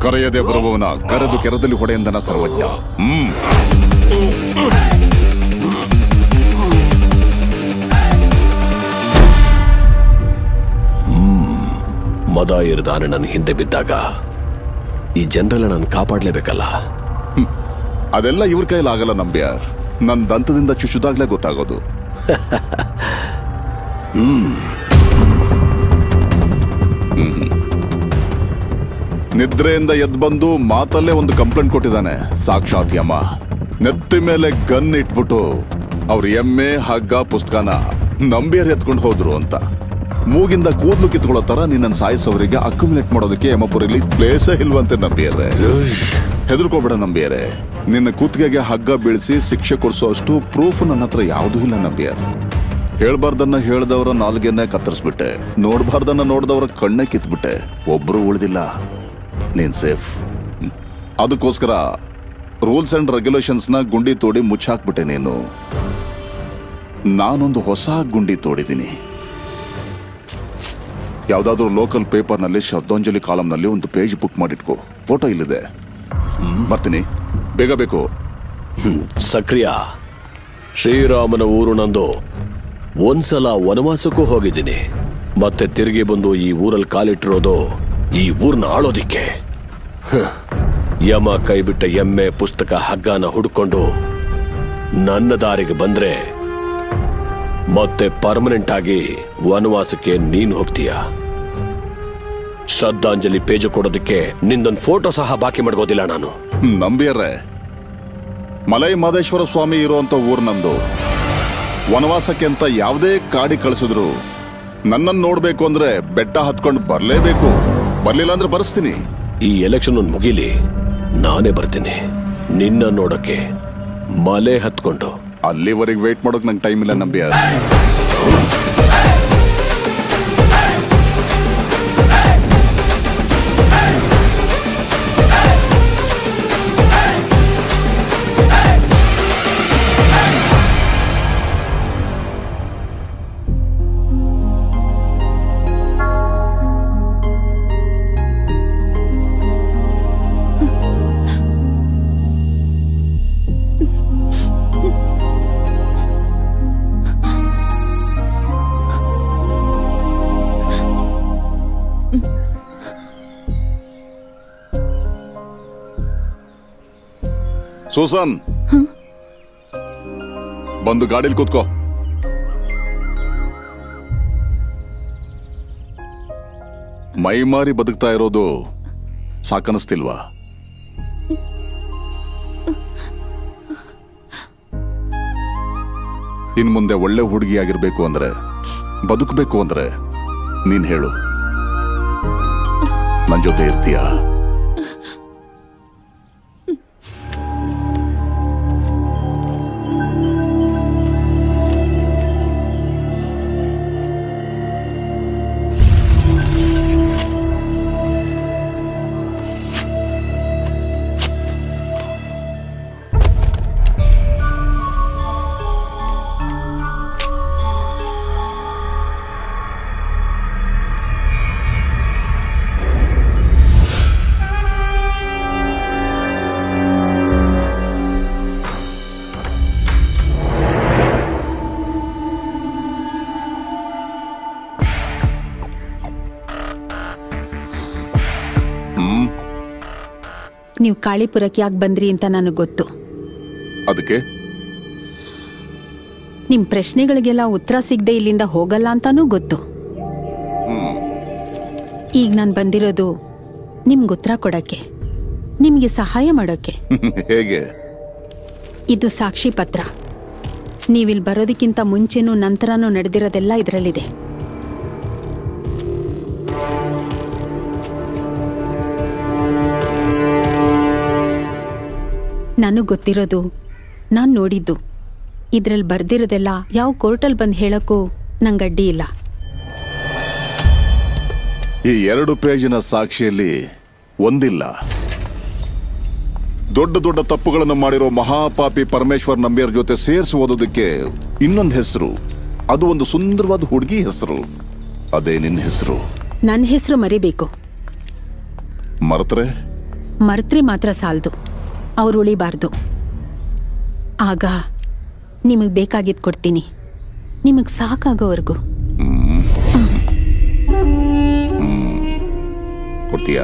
ಕರೆಯದೆ ಬರುವವನ ಕರೆದು ಕೆರದಲ್ಲಿ ಹೊಡೆಯಂದನ ಸರ್ವಜ್ಞ ಹ್ಮ್ ಮದ ಇರ್ದಾನೆ ನನ್ನ ಹಿಂದೆ ಬಿದ್ದಾಗ ಈ ಜನರೆಲ್ಲ ನಾನು ಕಾಪಾಡ್ಲೇಬೇಕಲ್ಲ ಅದೆಲ್ಲ ಇವ್ರ ಕೈಲಿ ಆಗಲ್ಲ ನಂಬ್ಯಾರ್ ನನ್ ದಂತದಿಂದ ಚುಚ್ಚುದಾಗ್ಲೇ ಗೊತ್ತಾಗೋದು ಹ್ಮ್. ನಿದ್ರೆಯಿಂದ ಎದ್ ಬಂದು ಮಾತಲ್ಲೇ ಒಂದು ಕಂಪ್ಲೇಂಟ್ ಕೊಟ್ಟಿದ್ದಾನೆ ಸಾಕ್ಷಾತ್ ಯಮ ನೆತ್ತಿ ಮೇಲೆ ಗನ್ ಇಟ್ಬಿಟ್ಟು ಅವ್ರ ಎಮ್ಮೆ ಹಗ್ಗ ಪುಸ್ತಕನ ನಂಬಿಯರ್ ಎತ್ಕೊಂಡು ಹೋದ್ರು ಅಂತ ಮೂಗಿಂದ ಕೂದ್ಲು ಕಿತ್ಕೊಳ್ಳೋ ತರ ನಿನ್ನ ಸಾಯಿಸೋರಿಗೆ ಅಕ್ಯುಮುಲೇಟ್ ಮಾಡೋದಕ್ಕೆ ಯಮಪುರಿಲಿ ಪ್ಲೇಸೇ ಇಲ್ವಂತೆ ನಂಬಿಯರೆ ಹೆದರ್ಕೋಬೇಡ ನಂಬಿಯರೆ ನಿನ್ನ ಕೂತ್ಗೆಗೆ ಹಗ್ಗ ಬೀಳಿಸಿ ಶಿಕ್ಷೆ ಕೊಡಿಸೋ ಅಷ್ಟು ಪ್ರೂಫ್ ನನ್ನ ಹತ್ರ ಯಾವುದೂ ಇಲ್ಲ ನಂಬಿಯರ್ ಹೇಳ್ಬಾರ್ದನ್ನ ಹೇಳ್ದವರ ನಾಲ್ಗೆನೆ ಕತ್ತರಿಸ್ಬಿಟ್ಟೆ ನೋಡ್ಬಾರ್ದನ್ನ ನೋಡ್ದವರ ಕಣ್ಣೆ ಕಿತ್ಬಿಟ್ಟೆ ಒಬ್ರು ಉಳಿದಿಲ್ಲ ನೀನ್ ಸೇಫ್ ಹ್ಮ್. ಅದಕ್ಕೋಸ್ಕರ ರೂಲ್ಸ್ ಅಂಡ್ ರೆಗ್ಯುಲೇಷನ್ಸ್ ನ ಗುಂಡಿ ತೋಡಿ ಮುಚ್ಚಾಕ್ಬಿಟ್ಟೆ ನೀನು ನಾನೊಂದು ಹೊಸ ಗುಂಡಿ ತೋಡಿದ್ದೀನಿ ಯಾವ್ದಾದ್ರೂ ಲೋಕಲ್ ಪೇಪರ್ನಲ್ಲಿ ಶ್ರದ್ಧಾಂಜಲಿ ಕಾಲಂನಲ್ಲಿ ಒಂದು ಪೇಜ್ ಬುಕ್ ಮಾಡಿಟ್ಕೋ ಫೋಟೋ ಇಲ್ಲಿದೆ ಬರ್ತೀನಿ ಬೇಗ ಬೇಕು ಸಕ್ರಿಯ ಶ್ರೀರಾಮನ ಊರು ನಂದು ಒಂದ್ಸಲ ವನವಾಸಕ್ಕೂ ಹೋಗಿದ್ದೀನಿ ಮತ್ತೆ ತಿರುಗಿ ಬಂದು ಈ ಊರಲ್ಲಿ ಕಾಲಿಟ್ಟಿರೋದು ಈ ಊರ್ನ ಆಳೋದಿಕ್ಕೆ ಹ್ಮ್. ಯಮ ಕೈಬಿಟ್ಟ ಎಮ್ಮೆ ಪುಸ್ತಕ ಹಗ್ಗನ ಹುಡ್ಕೊಂಡು ನನ್ನ ದಾರಿಗೆ ಬಂದ್ರೆ ಮತ್ತೆ ಪರ್ಮನೆಂಟ್ ಆಗಿ ವನವಾಸಕ್ಕೆ ನೀನ್ ಹೋಗ್ತೀಯ ಶ್ರದ್ಧಾಂಜಲಿ ಪೇಜು ಕೊಡೋದಕ್ಕೆ ನಿಂದೊಂದು ಫೋಟೋ ಸಹ ಬಾಕಿ ಮಾಡ್ಕೋದಿಲ್ಲ ನಾನು ನಂಬಿಯರ್ರೆ ಮಲೈ ಮಾದೇಶ್ವರ ಸ್ವಾಮಿ ಇರುವಂತ ಊರ್ ನಂದು ವನವಾಸಕ್ಕೆ ಅಂತ ಯಾವುದೇ ಕಾಡಿ ಕಳಿಸಿದ್ರು ನನ್ನನ್ನು ನೋಡ್ಬೇಕು ಅಂದ್ರೆ ಬೆಟ್ಟ ಹತ್ಕೊಂಡು ಬರ್ಲೇಬೇಕು ಬರ್ಲಿಲ್ಲ ಅಂದ್ರೆ ಬರ್ಸ್ತೀನಿ ಈ ಎಲೆಕ್ಷನ್ ಒಂದು ಮುಗಿಲಿ ನಾನೇ ಬರ್ತೀನಿ ನಿನ್ನ ನೋಡಕ್ಕೆ ಮಲೆ ಹತ್ಕೊಂಡು ಅಲ್ಲಿವರೆಗೆ ವೇಟ್ ಮಾಡೋಕ್ ನಂಗೆ ಟೈಮ್ ಇಲ್ಲ ನಂಬಿಯರ್ ಸೂಸನ್ ಬಂದು ಗಾಡಿಲಿ ಕೂತ್ಕೋ ಮೈಮಾರಿ ಬದುಕ್ತಾ ಇರೋದು ಸಾಕನಿಸ್ತಿಲ್ವಾ ಇನ್ ಮುಂದೆ ಒಳ್ಳೆ ಹುಡುಗಿಯಾಗಿರ್ಬೇಕು ಅಂದ್ರೆ ಬದುಕಬೇಕು ಅಂದ್ರೆ ನೀನ್ ಹೇಳು ನನ್ ಜೊತೆ ಇರ್ತೀಯಾ ನೀವು ಕಾಳಿಪುರಕ್ಕೆ ಯಾಕೆ ಬಂದ್ರಿ ಅಂತ ನನಗೆ ಗೊತ್ತು ಅದಕ್ಕೆ ನಿಮ್ ಪ್ರಶ್ನೆಗಳಿಗೆಲ್ಲ ಉತ್ತರ ಸಿಗದೆ ಇಲ್ಲಿಂದ ಹೋಗಲ್ಲ ಅಂತಾನೂ ಗೊತ್ತು ಈಗ ನಾನು ಬಂದಿರೋದು ನಿಮ್ಗೆ ಉತ್ತರ ಕೊಡಕ್ಕೆ ನಿಮ್ಗೆ ಸಹಾಯ ಮಾಡೋಕ್ಕೆ ಹೇಗೆ ಇದು ಸಾಕ್ಷಿ ಪತ್ರ ನೀವಿಲ್ಲಿ ಬರೋದಕ್ಕಿಂತ ಮುಂಚೆನೂ ನಂತರನೂ ನಡೆದಿರೋದೆಲ್ಲ ಇದರಲ್ಲಿದೆ ನನಗೆ ಗೊತ್ತಿರೋದು ನಾನು ನೋಡಿದ್ದು ಇದ್ರಲ್ಲಿ ಬರ್ದಿರೋದೆಲ್ಲ ಯಾವ ಕೋರ್ಟಲ್ಲಿ ಬಂದು ಹೇಳೋಕ್ಕೂ ನಂಗೆ ಅಡ್ಡಿ ಇಲ್ಲ ಈ ಎರಡು ಪೇಜಿನ ಸಾಕ್ಷಿಯಲ್ಲಿ ಒಂದಿಲ್ಲ ದೊಡ್ಡ ದೊಡ್ಡ ತಪ್ಪುಗಳನ್ನು ಮಾಡಿರೋ ಮಹಾಪಾಪಿ ಪರಮೇಶ್ವರ್ ನಂಬಿಯರ್ ಜೊತೆ ಸೇರಿಸಿ ಓದೋದಕ್ಕೆ ಇನ್ನೊಂದು ಹೆಸರು ಅದು ಒಂದು ಸುಂದರವಾದ ಹುಡುಗಿ ಹೆಸರು ಅದೇ ನಿನ್ನ ಹೆಸರು ನನ್ನ ಹೆಸರು ಮರಿಬೇಕು ಮರೆತ್ರೆ ಮರ್ತ್ರೆ ಮಾತ್ರ ಸಾಲದು ಅವ್ರು ಉಳಿಬಾರ್ದು ಆಗ ನಿಮಗೆ ಬೇಕಾಗಿದ್ದು ಕೊಡ್ತೀನಿ ನಿಮಗೆ ಸಾಕಾಗೋವರೆಗೂ ಕೊಡ್ತೀಯಾ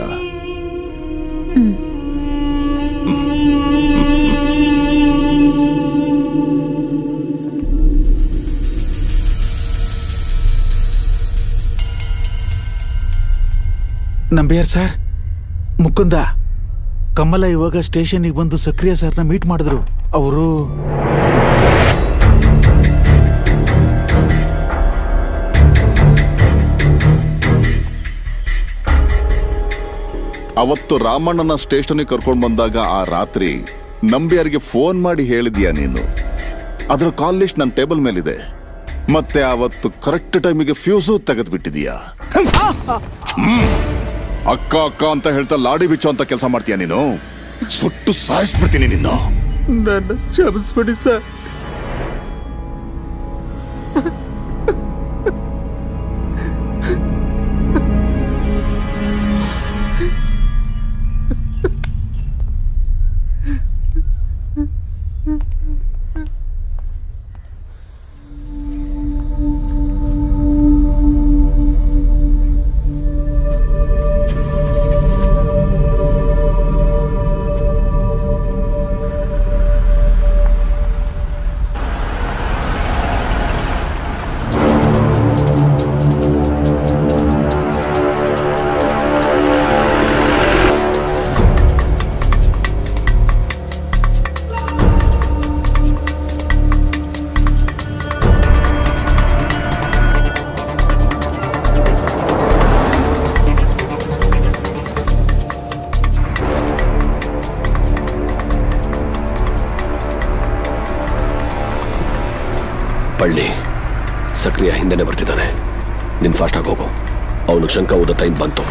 ನಂಬಿಯಾರ್ ಸರ್ ಮುಕುಂದ ಕಮಲ ಇವಾಗ ಸ್ಟೇಷನ್ಗೆ ಬಂದು ಸಕ್ರಿಯ ಸರ್ನ ಮೀಟ್ ಮಾಡಿದ್ರು ಅವರು ಅವತ್ತು ರಾಮಣ್ಣನ ಸ್ಟೇಷನ್ಗೆ ಕರ್ಕೊಂಡು ಬಂದಾಗ ಆ ರಾತ್ರಿ ನಂಬಿಯರಿಗೆ ಫೋನ್ ಮಾಡಿ ಹೇಳಿದ್ಯಾ ನೀನು ಅದರ ಕಾಲ್ ಲಿಸ್ಟ್ ನನ್ನ ಟೇಬಲ್ ಮೇಲಿದೆ ಮತ್ತೆ ಅವತ್ತು ಕರೆಕ್ಟ್ ಟೈಮಿಗೆ ಫ್ಯೂಸು ತೆಗೆದ್ಬಿಟ್ಟಿದೀಯಾ ಅಕ್ಕ ಅಕ್ಕ ಅಂತ ಹೇಳ್ತಾ ಲಾಡಿ ಬಿಚ್ಚು ಅಂತ ಕೆಲಸ ಮಾಡ್ತೀಯ ನೀನು ಸುಟ್ಟು ಸಾಯಿಸ್ಬಿಡ್ತೀನಿ ನಿನ್ನ ನನ್ನ ಕ್ಷಮಿಸ್ಬಿಡಿ ಸರ್ ಪಳ್ಳಿ ಸಕ್ರಿಯ ಹಿಂದೆನೆ ಬರ್ತಿದ್ದಾನೆ ನಿನ್ ಫಾಸ್ಟ್ ಆಗಿ ಹೋಗು ಅವನು ಶಂಕ ಓದೋ ಟೈಮ್ ಬಂತು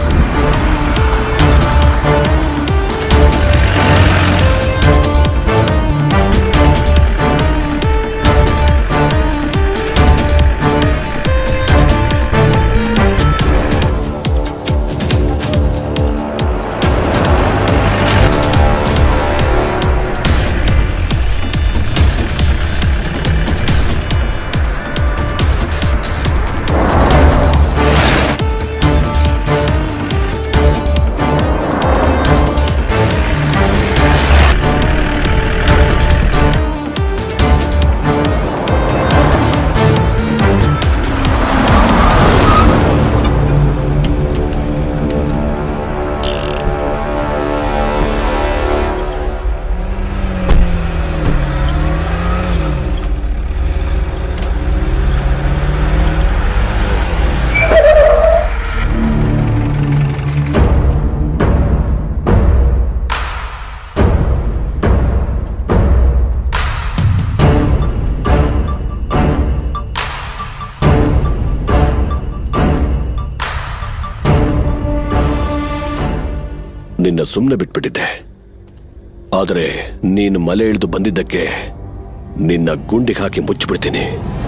ನಿನ್ನ ಸುಮ್ಮನೆ ಬಿಟ್ಬಿಟ್ಟಿದ್ದೆ ಆದರೆ ನೀನು ಮಲೆ ಇಳಿದು ಬಂದಿದ್ದಕ್ಕೆ ನಿನ್ನ ಗುಂಡಿಗೆ ಹಾಕಿ ಮುಚ್ಚಿಬಿಡ್ತೀನಿ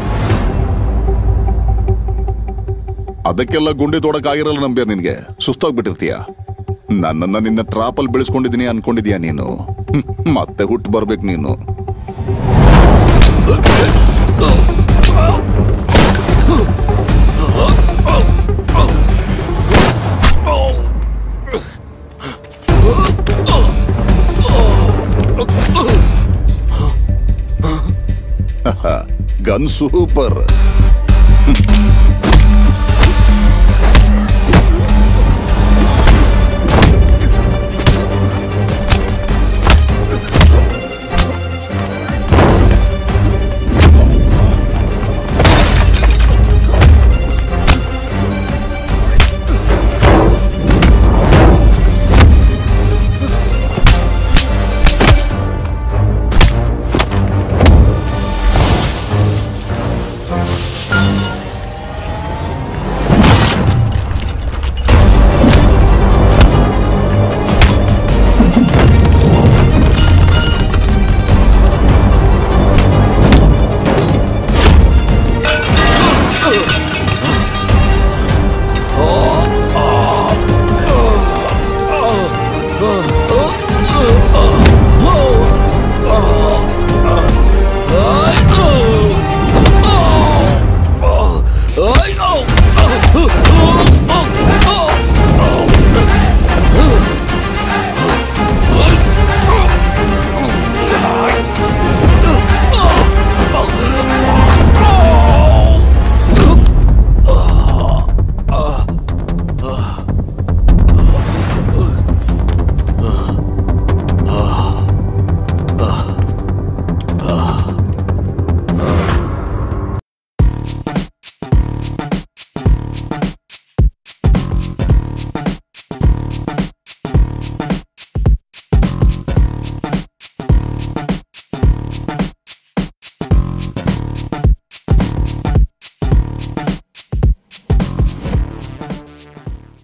ಅದಕ್ಕೆಲ್ಲ ಗುಂಡಿ ತೋಡಕ್ ಆಗಿರಲ್ಲ ನಂಬಿಯ ನಿನ್ಗೆ ಸುಸ್ತಾಗ್ಬಿಟ್ಟಿರ್ತೀಯ ನನ್ನನ್ನ ನಿನ್ನ ಟ್ರಾಪಲ್ಲಿ ಬೆಳೆಸ್ಕೊಂಡಿದೀನಿ ಅನ್ಕೊಂಡಿದ್ಯಾ ನೀನು ಹ್ಮ್, ಮತ್ತೆ ಹುಟ್ಟು ಬರ್ಬೇಕು ನೀನು ಗನ್ ಸೂಪರ್